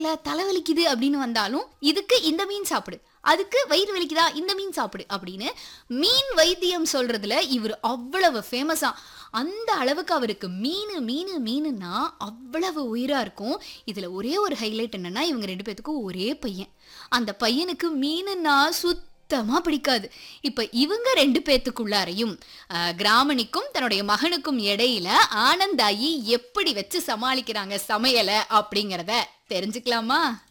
இல்ல தலைவலிக்குது அப்படின்னு வந்தாலும் இதுக்கு இந்த மீன் சாப்பிடு அதுக்கு வயிறு வலிக்குதா இந்த மீன் சாப்பிடு அப்படின்னு மீன் வைத்தியம் சொல்றதுல இவர் அவ்வளவு ஃபேமஸா அந்த அளவுக்கு அவருக்கு மீன் மீன் மீனுன்னா அவ்வளவு உயிரா இருக்கும் இதுல ஒரே ஒரு ஹைலைட் என்னன்னா இவங்க ரெண்டு பேத்துக்கும் ஒரே பையன் அந்த பையனுக்கு மீனுன்னா சுத்தமா பிடிக்காது இப்ப இவங்க ரெண்டு பேத்துக்குள்ளாரையும் அஹ், கிராமணிக்கும் தன்னுடைய மகனுக்கும் இடையில ஆனந்தாயி எப்படி வச்சு சமாளிக்கிறாங்க சமையலை அப்படிங்கிறத தெரிஞ்சுக்கலாமா